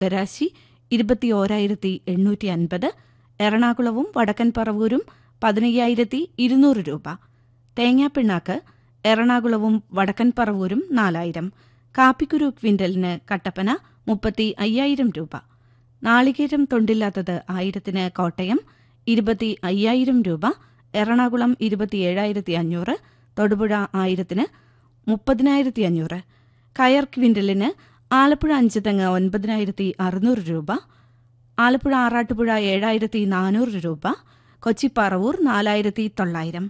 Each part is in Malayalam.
ഗരാശി ഇരുപത്തി ഓരായിരത്തി എണ്ണൂറ്റി അൻപത് എറണാകുളവും വടക്കൻ പറവൂരും പതിനയ്യായിരത്തി ഇരുന്നൂറ് രൂപ തേങ്ങാപ്പിണ്ണാക്ക് എറണാകുളവും വടക്കൻ പറവൂരും നാലായിരം കാപ്പിക്കുരു ക്വിൻ്റലിന് കട്ടപ്പന മുപ്പത്തി അയ്യായിരം രൂപ നാളികേരം തൊണ്ടില്ലാത്തത് ആയിരത്തിന് കോട്ടയം ഇരുപത്തി അയ്യായിരം രൂപ എറണാകുളം ഇരുപത്തിയേഴായിരത്തി അഞ്ഞൂറ് തൊടുപുഴ ആയിരത്തിന് മുപ്പതിനായിരത്തി അഞ്ഞൂറ് കയർ ക്വിൻ്റലിന് ആലപ്പുഴ അഞ്ചുതെങ്ങ് ഒൻപതിനായിരത്തി അറുന്നൂറ് രൂപ ആലപ്പുഴ ആറാട്ടുപുഴ ഏഴായിരത്തി നാനൂറ് രൂപ കൊച്ചി പറവൂർ നാലായിരത്തി തൊള്ളായിരം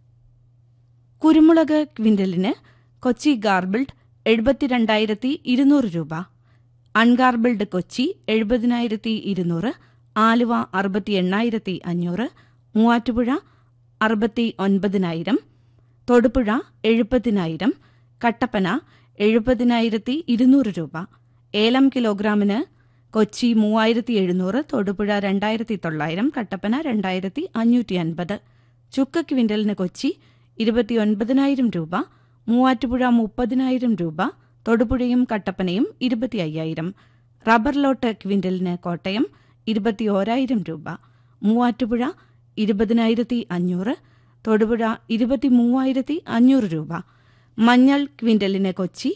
കുരുമുളക് ക്വിൻ്റലിന് കൊച്ചി ഗാർബിൾഡ് എഴുപത്തിരണ്ടായിരത്തി ഇരുന്നൂറ് രൂപ അൺഗാർബിൾഡ് കൊച്ചി എഴുപതിനായിരത്തി ഇരുന്നൂറ് ആലുവ അറുപത്തി എണ്ണായിരത്തി അഞ്ഞൂറ് മൂവാറ്റുപുഴ അറുപത്തി ഒൻപതിനായിരം തൊടുപുഴ എഴുപതിനായിരം കട്ടപ്പന എഴുപതിനായിരത്തി ഇരുന്നൂറ് രൂപ ഏലം കിലോഗ്രാമിന് കൊച്ചി മൂവായിരത്തി എഴുന്നൂറ് തൊടുപുഴ രണ്ടായിരത്തി തൊള്ളായിരം കട്ടപ്പന രണ്ടായിരത്തി അഞ്ഞൂറ്റി അൻപത് ചുക്ക് ക്വിൻ്റലിന് കൊച്ചി ഇരുപത്തിയൊൻപതിനായിരം രൂപ മൂവാറ്റുപുഴ മുപ്പതിനായിരം രൂപ തൊടുപുഴയും കട്ടപ്പനയും ഇരുപത്തി അയ്യായിരം റബ്ബർ ലോട്ട് ക്വിൻ്റലിന് കോട്ടയം ഇരുപത്തിയോരായിരം രൂപ മൂവാറ്റുപുഴ ഇരുപതിനായിരത്തി അഞ്ഞൂറ് തൊടുപുഴ ഇരുപത്തി മൂവായിരത്തി അഞ്ഞൂറ് രൂപ മഞ്ഞൾ ക്വിൻ്റലിന് കൊച്ചി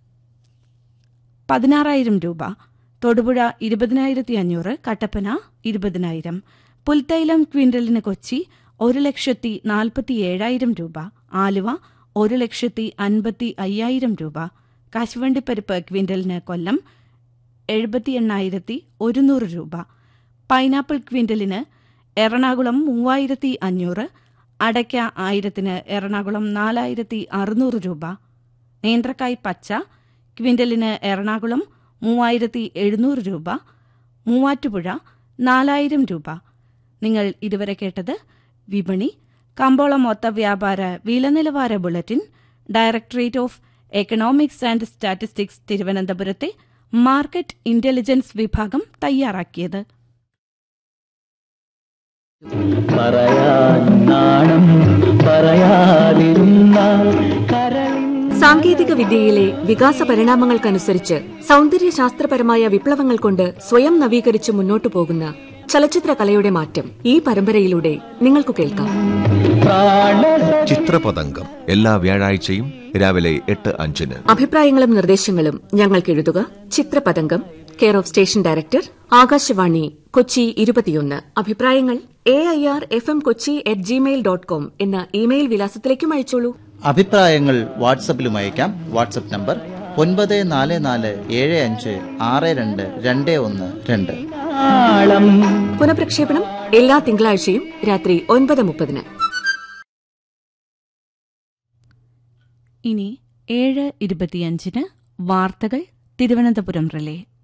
പതിനാറായിരം രൂപ തൊടുപുഴ ഇരുപതിനായിരത്തി അഞ്ഞൂറ് കട്ടപ്പന ഇരുപതിനായിരം പുൽത്തൈലം ക്വിൻ്റലിന് കൊച്ചി ഒരു ലക്ഷത്തി നാൽപ്പത്തി ഏഴായിരം രൂപ ആലുവ ഒരു ലക്ഷത്തി അൻപത്തി അയ്യായിരം രൂപ കശുവണ്ടിപ്പരിപ്പ് ക്വിൻ്റലിന് കൊല്ലം എഴുപത്തി എണ്ണായിരത്തി ഒരുന്നൂറ് രൂപ പൈനാപ്പിൾ ക്വിൻ്റലിന് എറണാകുളം മൂവായിരത്തി അഞ്ഞൂറ് അടയ്ക്ക ആയിരത്തിന് എറണാകുളം നാലായിരത്തി അറുന്നൂറ് രൂപ നേന്ത്രക്കായ് പച്ച ക്വിൻ്റലിന് എറണാകുളം മൂവായിരത്തി എഴുന്നൂറ് രൂപ മൂവാറ്റുപുഴ നാലായിരം രൂപ നിങ്ങൾ ഇതുവരെ കേട്ടത് വിപണി കമ്പോള മൊത്ത വ്യാപാര വിലനിലവാര bulletin directorate of economics and statistics തിരുവനന്തപുരത്തെ മാർക്കറ്റ് ഇന്റലിജൻസ് വിഭാഗം തയ്യാറാക്കിയത് പറയാൻ നാണം പറയാതിരുന്നാൽ കരളിൻ സാങ്കേതിക വിദ്യയിലെ വികാസ പരിണാമങ്ങൾക്കനുസരിച്ച് സൗന്ദര്യശാസ്ത്രപരമായ വിപ്ലവങ്ങൾ കൊണ്ട് സ്വയം നവീകരിച്ച് മുന്നോട്ടു പോകുന്ന ചലച്ചിത്ര കലയുടെ മാറ്റം ഈ പരമ്പരയിലൂടെ നിങ്ങൾക്ക് കേൾക്കാം ചിത്രപതംഗം എല്ലാ വ്യാഴാഴ്ചയും രാവിലെ എട്ട് അഞ്ചിന് അഭിപ്രായങ്ങളും നിർദ്ദേശങ്ങളും ഞങ്ങൾക്ക് എഴുതുക Chitrapathangam care of station director Akashvani Kochi ഇരുപത്തിയൊന്ന് അഭിപ്രായങ്ങൾ A I R F M Kochi at Gmail dot com എന്ന ഇമെയിൽ വിലാസത്തിലേക്കും അയച്ചോളൂ അഭിപ്രായങ്ങൾ വാട്സപ്പിലും അയക്കാം വാട്സപ്പ് നമ്പർ ഒൻപത് നാല് നാല് ഏഴ് അഞ്ച് ആറ് രണ്ട് രണ്ട് ഒന്ന് രണ്ട് നാളം പുനഃപ്രക്ഷേപണം എല്ലാ തിങ്കളാഴ്ചയും രാത്രി ഒൻപത് മുപ്പതിന് ഇനി ഏഴ് ഇരുപത്തിയഞ്ചിന് വാർത്തകൾ തിരുവനന്തപുരം റിലേ